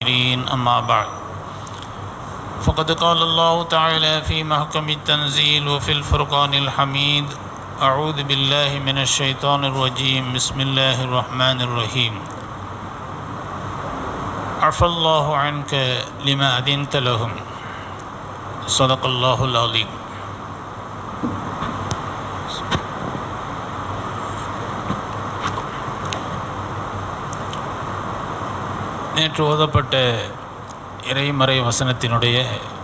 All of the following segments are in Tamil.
الكافرين أما بعد فقد قال الله تعالى في محكم التنزيل وفي الفرقان الحميد أعوذ بالله من الشيطان الرجيم بسم الله الرحمن الرحيم عفى الله عنك لما أذنت لهم صدق الله العظيم நேற்று ஓதப்பட்ட இறைமறை வசனத்தினுடைய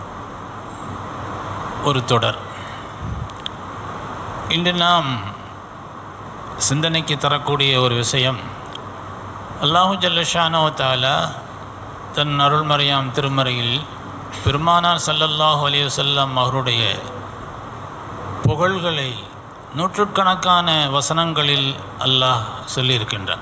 ஒரு தொடர் இன்று நாம் சிந்தனைக்கு தரக்கூடிய ஒரு விஷயம் அல்லாஹு ஜல்லஷானோ தாலா தன் அருள்மறையாம் திருமறையில் பெருமானார் சல்லல்லாஹு அலைஹி வஸல்லம் அவருடைய புகழ்களை நூற்றுக்கணக்கான வசனங்களில் அல்லாஹ் சொல்லியிருக்கின்றான்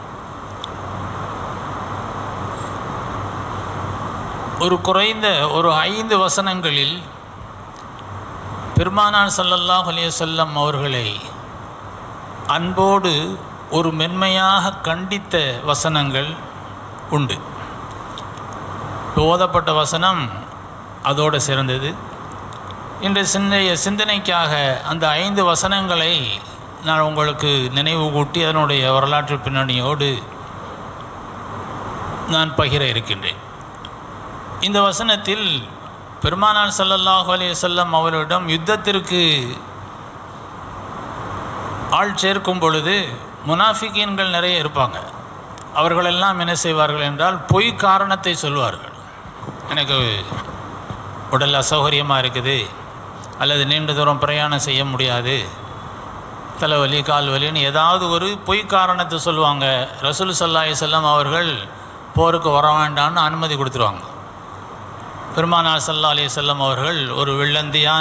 ஒரு குறைந்த ஒரு ஐந்து வசனங்களில் பெருமானார் சல்லல்லாஹ் அலையம் அவர்களை அன்போடு ஒரு மென்மையாக கண்டித்த வசனங்கள் உண்டு இப்போ ஓதப்பட்ட வசனம் அதோடு சிறந்தது இன்று சிந்தைய சிந்தனைக்காக அந்த ஐந்து வசனங்களை நான் உங்களுக்கு நினைவு கூட்டி அதனுடைய வரலாற்று பின்னணியோடு நான் பகிர இருக்கின்றேன் இந்த வசனத்தில் பெருமானார் சல்லல்லாஹு அலைஹி வஸல்லம் அவரிடம் யுத்தத்திற்கு ஆள் சேர்க்கும் பொழுது முனாஃபிகீன்கள் நிறைய இருப்பாங்க அவர்களெல்லாம் என்ன செய்வார்கள் என்றால் பொய் காரணத்தை சொல்வார்கள் எனக்கு உடல் அசௌகரியமாக இருக்குது அல்லது நீண்ட தூரம் பிரயாணம் செய்ய முடியாது தலைவலி கால் வலின்னு ஏதாவது ஒரு பொய் காரணத்தை சொல்லுவாங்க ரசூல் சல்லாஹி செல்லம் அவர்கள் போருக்கு வர வேண்டாம்னு அனுமதி கொடுத்துருவாங்க பெருமானார் சல்லா அலி செல்லம் அவர்கள் ஒரு வெள்ளந்தியான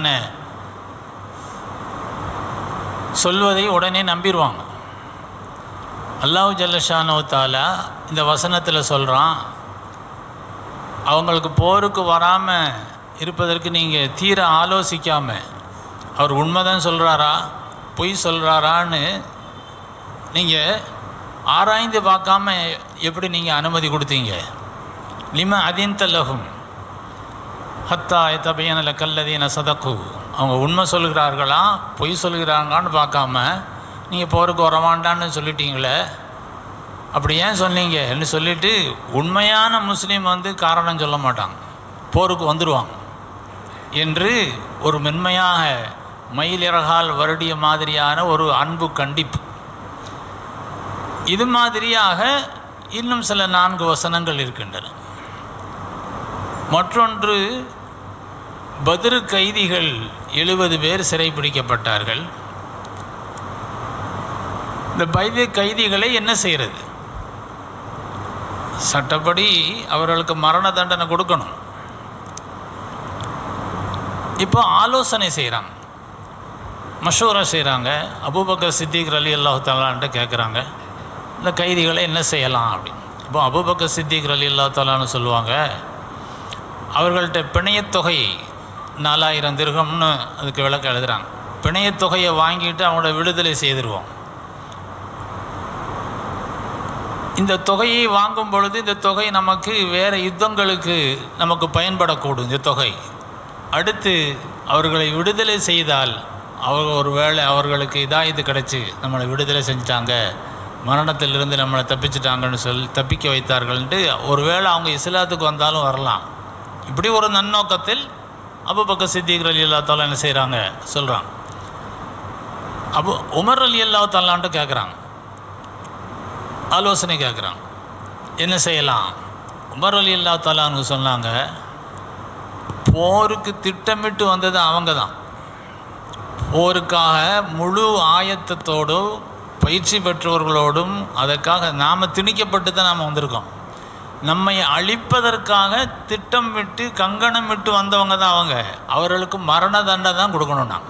சொல்வதை உடனே நம்பிடுவாங்க அல்லாஹு ஜல்லஷானோ தாலா இந்த வசனத்தில் சொல்கிறான் அவங்களுக்கு போருக்கு வராமல் இருப்பதற்கு நீங்கள் தீர ஆலோசிக்காமல் அவர் உண்மைதான் சொல்கிறாரா பொய் சொல்கிறாரான்னு நீங்கள் ஆராய்ந்து பார்க்காம எப்படி நீங்கள் அனுமதி கொடுத்தீங்க லிம அதிந்தலகும் ஹத்தா எத்தபையனில் கல்லதீன சதக்கு அவங்க உண்மை சொல்கிறார்களா பொய் சொல்கிறாங்களான்னு பார்க்காம நீங்கள் போருக்கு வரமாண்டான்னு சொல்லிட்டீங்களே அப்படி ஏன் சொன்னீங்கன்னு சொல்லிவிட்டு உண்மையான முஸ்லீம் வந்து காரணம் சொல்ல மாட்டாங்க போருக்கு வந்துடுவாங்க என்று ஒரு மென்மையாக மயிலிறகால் வருடிய மாதிரியான ஒரு அன்பு கண்டிப்பு இது மாதிரியாக இன்னும் சில நான்கு வசனங்கள் இருக்கின்றன மற்றொன்று பதிரு கைதிகள் எழுபது பேர் சிறைப்பிடிக்கப்பட்டார்கள் இந்த பைது கைதிகளை என்ன செய்கிறது சட்டப்படி அவர்களுக்கு மரண தண்டனை கொடுக்கணும் இப்போ ஆலோசனை செய்கிறாங்க மஷூரா செய்கிறாங்க அபுபக்கர் சித்திக் அலி அல்லாஹு தாலான்ட்டு கேட்குறாங்க இந்த கைதிகளை என்ன செய்யலாம் அப்படின்னு இப்போ அபுபக்கர் சித்திக் அலி அல்லா தாலான்னு சொல்லுவாங்க அவர்கள்ட்ட பிணையத்தொகை நாலாயிரம் திருகம்னு அதுக்கு விளக்கம் எழுதுகிறாங்க பிணையத்தொகையை வாங்கிட்டு அவங்களோட விடுதலை செய்திருவோம் இந்த தொகையை வாங்கும் பொழுது இந்த தொகை நமக்கு வேறு யுத்தங்களுக்கு நமக்கு பயன்படக்கூடும் இந்த தொகை அடுத்து அவர்களை விடுதலை செய்தால் அவர் ஒரு வேளை அவர்களுக்கு இதாக இது கிடச்சி நம்மளை விடுதலை செஞ்சிட்டாங்க மரணத்திலிருந்து நம்மளை தப்பிச்சிட்டாங்கன்னு சொல்லி தப்பிக்க வைத்தார்கள்ன்ட்டு ஒரு வேளை அவங்க இஸ்லாத்துக்கு வந்தாலும் வரலாம் இப்படி ஒரு நன்னோக்கத்தில் அபுபக்க சித்திகர் அலி அல்லா தாலா என்ன செய்கிறாங்க சொல்கிறாங்க அபு உமர் அலி அல்லா தாலான்ட்டு கேட்குறாங்க ஆலோசனை கேட்குறாங்க என்ன செய்யலாம் உமர் அலி அல்லா தாலான்னு சொன்னாங்க போருக்கு திட்டமிட்டு வந்தது அவங்க தான் போருக்காக முழு ஆயத்தத்தோடும் பயிற்சி பெற்றவர்களோடும் அதற்காக நாம் திணிக்கப்பட்டு தான் நாம் வந்திருக்கோம் நம்மை அழிப்பதற்காக திட்டம் விட்டு கங்கணம் விட்டு வந்தவங்க தான் அவங்க அவர்களுக்கு மரண தண்டனை தான் கொடுக்கணும் நான்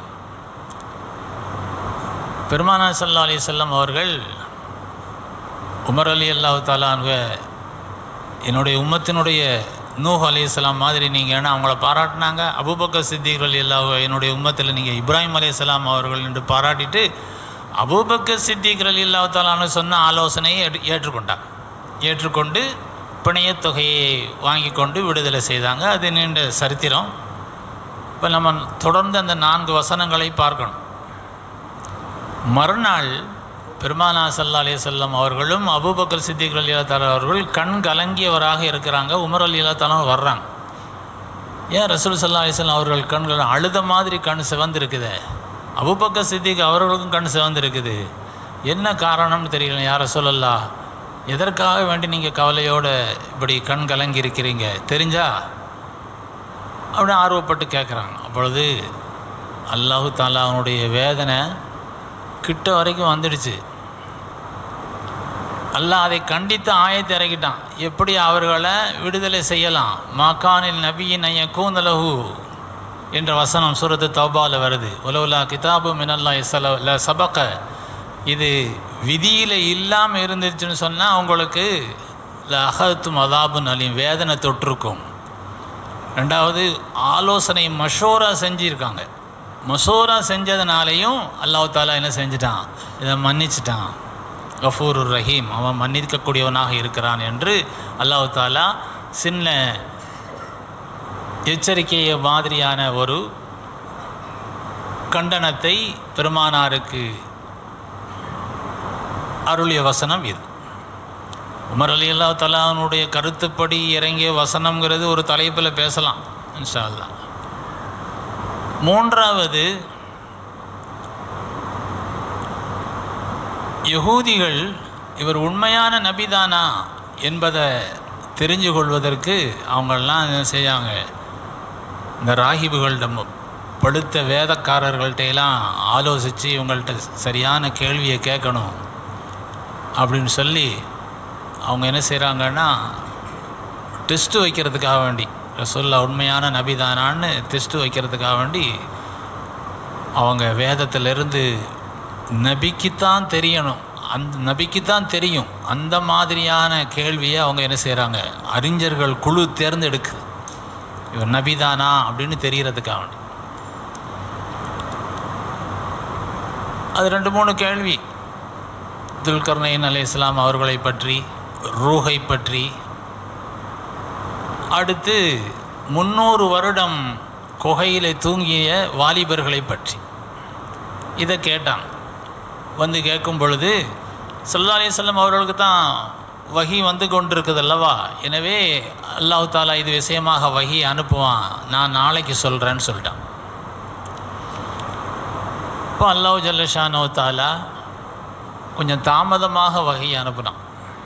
பெருமானா சல்லா அலி செல்லம் அவர்கள் உமர் அலி அல்லாஹு தாலான்வ என்னுடைய உம்மத்தினுடைய நூஹ் அலி இஸ்லாம் மாதிரி நீங்கள் ஏன்னா அவங்கள பாராட்டினாங்க அபுபக்கர் சித்திக் அலி அல்லாஹ் என்னுடைய உம்மத்தில் நீங்கள் இப்ராஹிம் அலி இஸ்லாம் அவர்கள் என்று பாராட்டிட்டு அபூபக்கர் சித்திக் அலி அல்லாஹாலான்னு சொன்ன ஆலோசனையை ஏற்று- ஏற்றுக்கொண்டார் ஏற்றுக்கொண்டு பிணையத் தொகையை வாங்கி கொண்டு விடுதலை செய்தாங்க அது நீண்ட சரித்திரம் இப்போ நம்ம தொடர்ந்து அந்த நான்கு வசனங்களை பார்க்கணும் மறுநாள் பெருமானா சல்லா அலி செல்லம் அவர்களும் அபூபக்கர் சித்திக் அலி தாலா அவர்கள் கண் கலங்கியவராக இருக்கிறாங்க உமர் அலி தாலும் வர்றாங்க ஏன் ரசூல் சல்லா அலிஸ்லாம் அவர்கள் கண்கள் அழுத மாதிரி கண் சிவந்திருக்குதே அபுபக்கர் சித்திக் அவர்களுக்கும் கண் சிவந்திருக்குது என்ன காரணம்னு தெரியல யார சொல்லலா எதற்காக வேண்டி நீங்கள் கவலையோடு இப்படி கண் கலங்கி இருக்கிறீங்க தெரிஞ்சா அப்படி ஆர்வப்பட்டு கேட்குறாங்க அப்பொழுது அல்லாஹு தாலா அவனுடைய வேதனை கிட்ட வரைக்கும் வந்துடுச்சு அல்லாஹ் அதை கண்டித்து ஆயத்தை இறக்கிட்டான் எப்படி அவர்களை விடுதலை செய்யலாம் மாக்கானில் நபியின் ஐய கூந்தலஹு என்ற வசனம் சூரத்து தௌபாவில் வருது உலவுலா கிதாபு மினல்லா இசல சபக்க இது விதியில் இல்லாமல் இருந்துச்சுன்னு சொன்னால் அவங்களுக்கு அகத்து மதாபு நலியும் வேதனை தொட்டிருக்கும் ரெண்டாவது ஆலோசனை மஷோரா செஞ்சுருக்காங்க மசோரா செஞ்சதுனாலையும் அல்லாஹ் தாலா என்ன செஞ்சிட்டான் இதை மன்னிச்சிட்டான் கஃபூர் ரஹீம் அவன் மன்னிக்கக்கூடியவனாக இருக்கிறான் என்று அல்லாஹ் தாலா சின்ன எச்சரிக்கைய மாதிரியான ஒரு கண்டனத்தை பெருமானாருக்கு அருளிய வசனம் இது உமர் அலி அல்லா தலானுடைய கருத்துப்படி இறங்கிய வசனம்ங்கிறது ஒரு தலைப்பில் பேசலாம் இன்ஷா அல்லாஹ் மூன்றாவது யகூதிகள் இவர் உண்மையான நபிதானா என்பதை தெரிஞ்சு கொள்வதற்கு அவங்கெல்லாம் என்ன செய்யாங்க இந்த ராகிபுகளிடம் படுத்த வேதக்காரர்கள்ட்ட எல்லாம் ஆலோசித்து இவங்கள்ட்ட சரியான கேள்வியை கேட்கணும் அப்படின்னு சொல்லி அவங்க என்ன செய்கிறாங்கன்னா டெஸ்ட்டு வைக்கிறதுக்காக வேண்டி ரசோல்லா உண்மையான நபிதானான்னு டெஸ்ட்டு வைக்கிறதுக்காக வேண்டி அவங்க வேதத்திலிருந்து நபிக்குத்தான் தெரியணும் அந்த நபிக்குத்தான் தெரியும் அந்த மாதிரியான கேள்வியை அவங்க என்ன செய்கிறாங்க அறிஞர்கள் குழு தேர்ந்தெடுக்குது இவர் நபிதானா அப்படின்னு தெரியறதுக்காக வேண்டி அது ரெண்டு மூணு கேள்வி துல்கர்னைன் அலி இஸ்லாம் அவர்களை பற்றி ரூஹை பற்றி அடுத்து முந்நூறு வருடம் குகையில் தூங்கிய வாலிபர்களை பற்றி இதை கேட்டான் வந்து கேட்கும் பொழுது சல்லா அலிஸ்லம் அவர்களுக்கு தான் வகி வந்து கொண்டிருக்குது அல்லவா எனவே அல்லாஹ் தாலா இது விஷயமாக வகி அனுப்புவான் நான் நாளைக்கு சொல்கிறேன்னு சொல்லிட்டான் இப்போ அல்லாஹ் ஜல்லஷானோ தாலா கொஞ்சம் தாமதமாக வகை அனுப்புனான்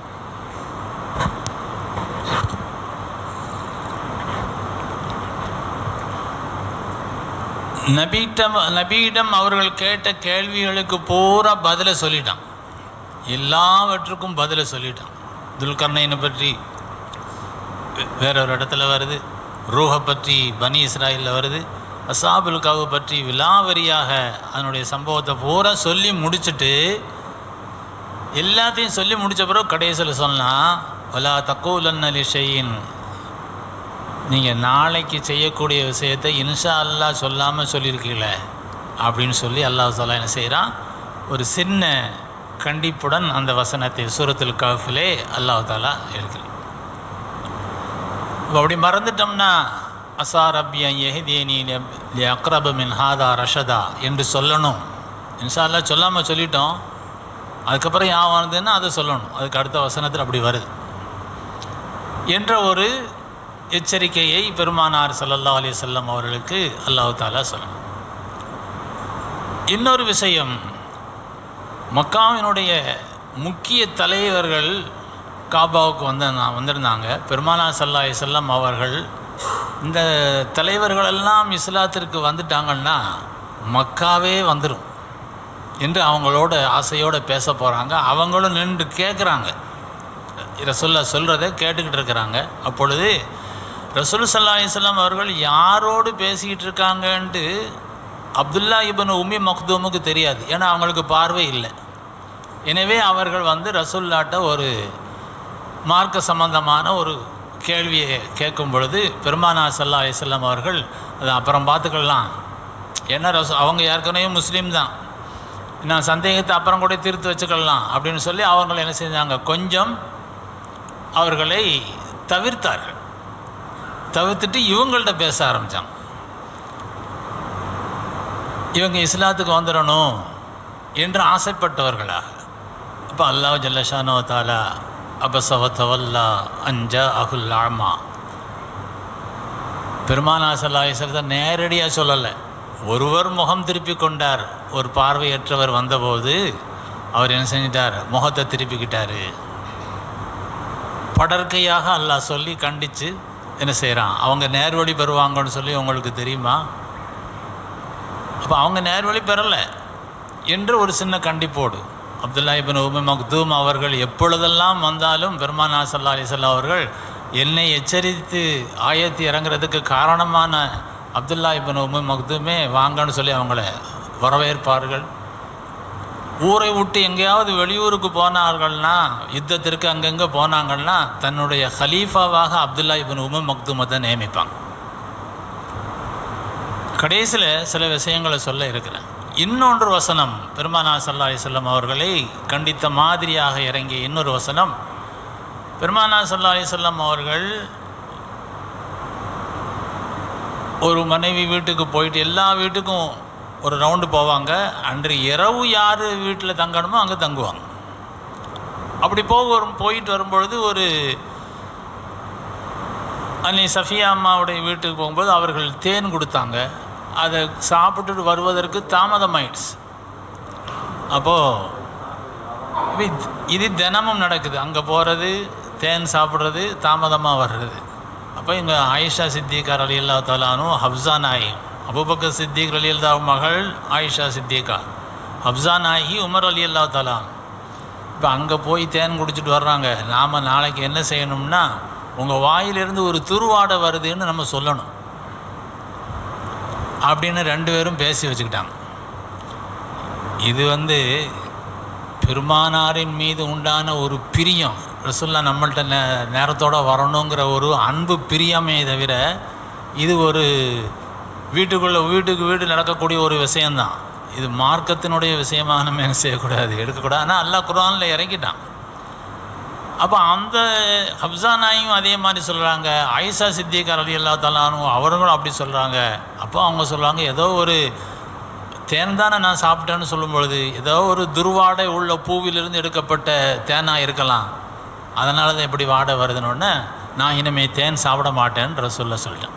நபீட்டம் நபீடம் அவர்கள் கேட்ட கேள்விகளுக்கு பூரா பதிலை சொல்லிட்டான் எல்லாவற்றுக்கும் பதிலை சொல்லிட்டான் துல்கர்ணைனை பற்றி வேற ஒரு இடத்துல வருது ரூஹை பற்றி பனி இஸ்ராயில் வருது அசாபுல் கவு பற்றி விலாவரியாக அதனுடைய சம்பவத்தை பூரா சொல்லி முடிச்சுட்டு எல்லாத்தையும் சொல்லி முடித்த பிறகு கடைசியில் சொன்னால் வலா தக்கூலன் அலி ஷெயின் நீங்கள் நாளைக்கு செய்யக்கூடிய விஷயத்தை இன்ஷா அல்லாஹ் சொல்லாமல் சொல்லியிருக்கீங்களே அப்படின்னு சொல்லி அல்லாஹ் சொல்லா என்ன செய்கிறான் ஒரு சின்ன கண்டிப்புடன் அந்த வசனத்தை சூரத்துல் கஃபிலே அல்லாஹ் தாலா இருக்கிறான் இப்போ அப்படி மறந்துட்டோம்னா அசா ரப்பியா எஹிதேனி அக்ரப மின் ஹாதா ரஷதா என்று சொல்லணும் இன்ஷா அல்லாஹ் சொல்லாமல் சொல்லிட்டோம் அதுக்கப்புறம் யாவானதுன்னா அதை சொல்லணும் அதுக்கு அடுத்த வசனத்தில் அப்படி வருது என்ற ஒரு எச்சரிக்கையை பெருமானார் சல்லல்லா அலி செல்லம் அவர்களுக்கு அல்லாஹு தாலா சொல்லணும் இன்னொரு விஷயம் மக்காவினுடைய முக்கிய தலைவர்கள் காபாவுக்கு வந்த வந்திருந்தாங்க பெருமானார் சல்லா அலி செல்லம் அவர்கள் இந்த தலைவர்களெல்லாம் இஸ்லாத்திற்கு வந்துட்டாங்கன்னா மக்காவே வந்துடும் என்று அவங்களோட ஆசையோடு பேச போகிறாங்க அவங்களும் நின்று கேட்குறாங்க ரசுல்லா சொல்கிறத கேட்டுக்கிட்டு இருக்கிறாங்க அப்பொழுது ரசூல் சல்லா அலிஸ்லாம் அவர்கள் யாரோடு பேசிக்கிட்டு இருக்காங்கன்ட்டு அப்துல்லா இபன் உம்மி மக்தூமுக்கு தெரியாது ஏன்னா அவங்களுக்கு பார்வை இல்லை எனவே அவர்கள் வந்து ரசூல்லாட்ட ஒரு மார்க்க சம்பந்தமான ஒரு கேள்வியை கேட்கும் பொழுது பெருமானா சல்லா அலிஸ்லாம் அவர்கள் அதை அப்புறம் பார்த்துக்கலாம் ஏன்னா ரசூ அவங்க ஏற்கனவே முஸ்லீம் தான் நான் சந்தேகத்தை அப்புறம் கூட தீர்த்து வச்சுக்கலாம் அப்படின்னு சொல்லி அவங்க என்ன செஞ்சாங்க கொஞ்சம் அவர்களை தவிர்த்தார்கள் தவிர்த்துட்டு இவங்கள்ட்ட பேச ஆரம்பித்தாங்க இவங்க இஸ்லாத்துக்கு வந்துடணும் என்று ஆசைப்பட்டவர்களாக அப்போ அல்லாஹ் ஜல்லஷானோ தாலா அபசவத்தவல்லா அஞ்சா அகுல் ஆமா பெருமானா சல்லாஹிஸ்வரத்தை நேரடியாக சொல்லலை ஒருவர் முகம் திருப்பி கொண்டார் ஒரு பார்வையற்றவர் வந்தபோது அவர் என்ன செஞ்சிட்டார் முகத்தை திருப்பிக்கிட்டாரு படற்கையாக அல்லாஹ் சொல்லி கண்டித்து என்ன செய்கிறான் அவங்க நேர்வழி பெறுவாங்கன்னு சொல்லி உங்களுக்கு தெரியுமா அப்போ அவங்க நேர்வழி பெறலை என்று ஒரு சின்ன கண்டிப்போடு அப்துல்லா இபின் உமை மக்தூம் அவர்கள் எப்பொழுதெல்லாம் வந்தாலும் பெருமானா சல்லா அலிசல்லா அவர்கள் என்னை எச்சரித்து ஆயத்தி இறங்குறதுக்கு காரணமான அப்துல்லா இபின் உமை மக்தூமே வாங்கன்னு சொல்லி அவங்கள வரவேற்பார்கள் ஊரை விட்டு எங்கேயாவது வெளியூருக்கு போனார்கள்னா யுத்தத்திற்கு அங்கங்கே போனாங்கன்னா தன்னுடைய ஹலீஃபாவாக அப்துல்லா இபின் உமை மக்தூமை தான் நியமிப்பாங்க கடைசியில் சில விஷயங்களை சொல்ல இருக்கிறேன் இன்னொன்று வசனம் பெருமானா சல்லா அலிசல்லம் அவர்களை கண்டித்த மாதிரியாக இறங்கிய இன்னொரு வசனம் பெருமானா சல்லா அலிசல்லம் அவர்கள் ஒரு மனைவி வீட்டுக்கு போயிட்டு எல்லா வீட்டுக்கும் ஒரு ரவுண்டு போவாங்க அன்று இரவு யார் வீட்டில் தங்கணுமோ அங்கே தங்குவாங்க அப்படி போக வரும் போயிட்டு வரும்பொழுது ஒரு அன்னை சஃபியா அம்மாவுடைய வீட்டுக்கு போகும்போது அவர்கள் தேன் கொடுத்தாங்க அதை சாப்பிட்டுட்டு வருவதற்கு தாமதமாயிடுச்சு அப்போது இது தினமும் நடக்குது அங்கே போகிறது தேன் சாப்பிட்றது தாமதமாக வர்றது அப்போ இங்கே ஆயிஷா சித்திகார் அலி அல்லா தாலானும் ஹப்ஸா நாயி அபுபக்கர் சித்திக் அலி அல்லா மகள் ஆயிஷா சித்திகா ஹப்ஸா நாயி உமர் அலி அல்லா தாலான் இப்போ அங்கே போய் தேன் குடிச்சிட்டு வர்றாங்க நாம் நாளைக்கு என்ன செய்யணும்னா உங்கள் வாயிலிருந்து ஒரு துருவாடை வருதுன்னு நம்ம சொல்லணும் அப்படின்னு ரெண்டு பேரும் பேசி வச்சுக்கிட்டாங்க இது வந்து பெருமானாரின் மீது உண்டான ஒரு பிரியம் ரசுல்லா நம்மள்ட்ட நே நேரத்தோடு வரணுங்கிற ஒரு அன்பு பிரியமே தவிர இது ஒரு வீட்டுக்குள்ளே வீட்டுக்கு வீடு நடக்கக்கூடிய ஒரு விஷயந்தான் இது மார்க்கத்தினுடைய விஷயமாக நம்ம என்ன செய்யக்கூடாது எடுக்கக்கூடாது ஆனால் அல்லா குரானில் இறங்கிட்டான் அப்போ அந்த ஹப்ஸா நாயும் அதே மாதிரி சொல்கிறாங்க ஆயிஷா சித்திகார் அலி அல்லா தலானும் அவர்களும் அப்படி சொல்கிறாங்க அப்போ அவங்க சொல்கிறாங்க ஏதோ ஒரு தேன் தானே நான் சாப்பிட்டேன்னு சொல்லும் பொழுது ஏதோ ஒரு துர்வாடை உள்ள பூவிலிருந்து எடுக்கப்பட்ட தேனாக இருக்கலாம் அதனால தான் இப்படி வாடை வருதுன்னு நான் இனிமேல் தேன் சாப்பிட மாட்டேன்ற சொல்ல சொல்லிட்டேன்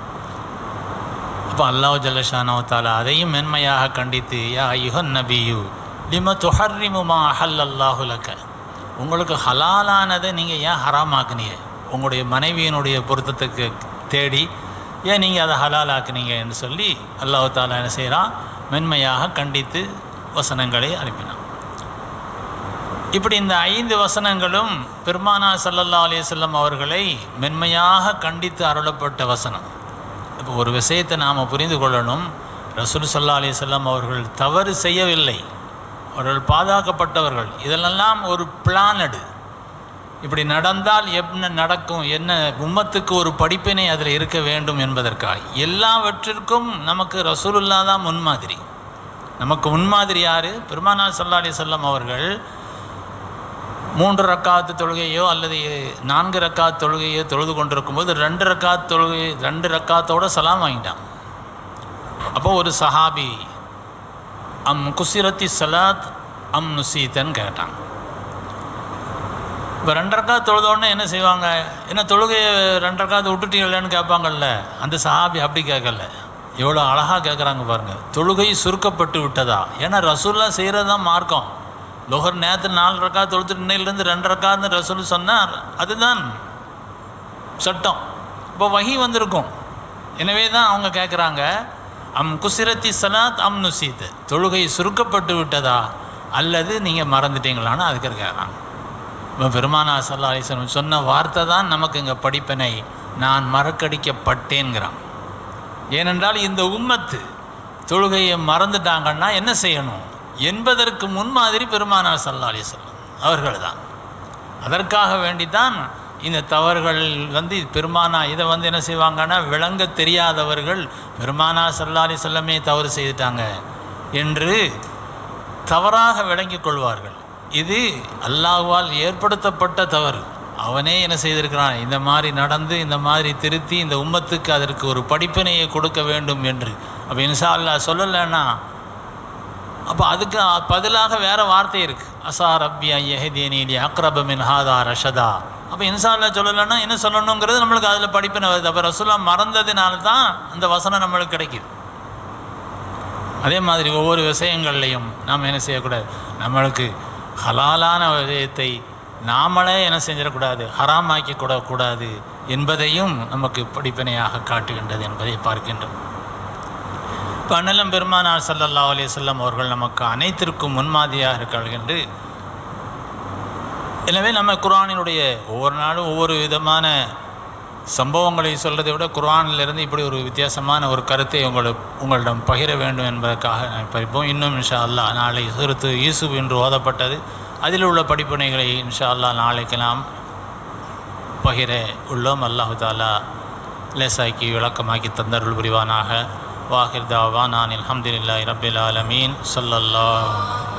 அப்போ அல்லாஹ் ஜல்லஷானோ தாலா அதையும் மென்மையாக கண்டித்து யா யுஹன் நபியு லிம துஹர்ரிமுமா அஹல் அல்லாஹுலக்க உங்களுக்கு ஹலாலானதை நீங்கள் ஏன் ஹராமாக்குனீங்க உங்களுடைய மனைவியினுடைய பொருத்தத்துக்கு தேடி ஏன் நீங்கள் அதை ஹலாலாக்குனீங்க என்று சொல்லி அல்லாஹ் தாலா என்ன செய்கிறான் மென்மையாக கண்டித்து வசனங்களை அனுப்பினான் இப்படி இந்த ஐந்து வசனங்களும் பெருமானா சல்லல்லா அலிசல்லம் அவர்களை மென்மையாக கண்டித்து அருளப்பட்ட வசனம் இப்போ ஒரு விஷயத்தை நாம் புரிந்து கொள்ளணும் ரசூல் சல்லா அலிசல்லாம் அவர்கள் தவறு செய்யவில்லை அவர்கள் பாதுகாக்கப்பட்டவர்கள் இதெல்லாம் ஒரு பிளானடு இப்படி நடந்தால் என்ன நடக்கும் என்ன உம்மத்துக்கு ஒரு படிப்பினை அதில் இருக்க வேண்டும் என்பதற்காக எல்லாவற்றிற்கும் நமக்கு ரசூலுல்லா தான் முன்மாதிரி நமக்கு முன்மாதிரி யார் பெருமானா சல்லா அலி சொல்லம் அவர்கள் மூன்று ரக்காத்து தொழுகையோ அல்லது நான்கு ரக்காத் தொழுகையோ தொழுது கொண்டிருக்கும்போது ரெண்டு ரக்காத் தொழுகை ரெண்டு ரக்காத்தோட சலாம் வாங்கிட்டான் அப்போ ஒரு சஹாபி அம் குசிரத்தி சலாத் அம் நுசீத்தன்னு கேட்டான் இப்போ ரெண்டரைக்கா தொழுதோடனே என்ன செய்வாங்க என்ன தொழுகையை ரெண்டரைக்காத்து விட்டுட்டீங்களேன்னு கேட்பாங்கல்ல அந்த சஹாபி அப்படி கேட்கல எவ்வளோ அழகாக கேட்குறாங்க பாருங்கள் தொழுகை சுருக்கப்பட்டு விட்டதா ஏன்னா ரசூல்லா செய்கிறது தான் மார்க்கம் லோகர் நேற்று நாலு ரக்கா தொழுத்துட்டு இன்னையிலேருந்து ரெண்டு ரக்கான்னு ரசூல் சொன்னார் அதுதான் சட்டம் இப்போ வகி வந்திருக்கும் எனவே தான் அவங்க கேட்குறாங்க அம் குசிரத்தி சலாத் அம் நுசீத் தொழுகை சுருக்கப்பட்டு விட்டதா அல்லது நீங்கள் மறந்துட்டீங்களான்னு அதுக்கு கேட்குறாங்க இப்போ பெருமானா சல்லா அலிஸ்லம் சொன்ன வார்த்தை தான் நமக்கு இங்கே படிப்பினை நான் மறக்கடிக்கப்பட்டேங்கிறான் ஏனென்றால் இந்த உம்மத்து தொழுகையை மறந்துட்டாங்கன்னா என்ன செய்யணும் என்பதற்கு முன்மாதிரி பெருமானார் சல்லா அலிஸ்லம் அவர்கள் தான் அதற்காக வேண்டி தான் இந்த தவறுகள் வந்து பெருமானா இதை வந்து என்ன செய்வாங்கன்னா விளங்க தெரியாதவர்கள் பெருமானா சல்லா அலி சொல்லமே தவறு செய்துட்டாங்க என்று தவறாக விளங்கிக் கொள்வார்கள் இது அல்லாஹ்வால் ஏற்படுத்தப்பட்ட தவறு அவனே என்ன செய்திருக்கிறான் இந்த மாதிரி நடந்து இந்த மாதிரி திருத்தி இந்த உம்மத்துக்கு அதற்கு ஒரு படிப்பினையை கொடுக்க வேண்டும் என்று அப்போ இன்ஷா அல்லாஹ் சொல்லலைன்னா அப்போ அதுக்கு பதிலாக வேறு வார்த்தை இருக்குது அசா ரப்பி ஐயஹதீனி அக்ரப மின் ஹாதா ரஷதா அப்போ இன்சால்ல சொல்லலைன்னா என்ன சொல்லணுங்கிறது நம்மளுக்கு அதில் படிப்பினை வருது அப்போ ரசுல்லா மறந்ததுனால தான் அந்த வசனம் நம்மளுக்கு கிடைக்குது அதே மாதிரி ஒவ்வொரு விஷயங்கள்லையும் நாம் என்ன செய்யக்கூடாது நம்மளுக்கு ஹலாலான விஷயத்தை நாமளே என்ன செஞ்சிடக்கூடாது ஹராமாக்கி கூடக்கூடாது என்பதையும் நமக்கு படிப்பினையாக காட்டுகின்றது என்பதை பார்க்கின்றோம் இப்போ அண்ணலம் பெருமானார் சல்லல்லா அலிசல்லம் அவர்கள் நமக்கு அனைத்திற்கும் முன்மாதிரியாக இருக்கிறார்கள் என்று எனவே நம்ம குர்ஆனினுடைய ஒவ்வொரு நாளும் ஒவ்வொரு விதமான சம்பவங்களை சொல்கிறதை விட குர்ஆனிலிருந்து இப்படி ஒரு வித்தியாசமான ஒரு கருத்தை உங்களை உங்களிடம் பகிர வேண்டும் என்பதற்காக நான் படிப்போம் இன்னும் இன்ஷா அல்லாஹ் நாளை சுருத்து யூசுப் என்று ஓதப்பட்டது அதில் உள்ள படிப்பினைகளை இன்ஷா அல்லாஹ் நாளைக்கு நாம் பகிர உள்ளோம் அல்லாஹு தாலா லேசாக்கி விளக்கமாக்கி தந்தருள் புரிவானாக வாஹிர் தாவா நான் அல்ஹம்துலில்லாஹி ரப்பில் ஆலமீன் ஸல்லல்லாஹு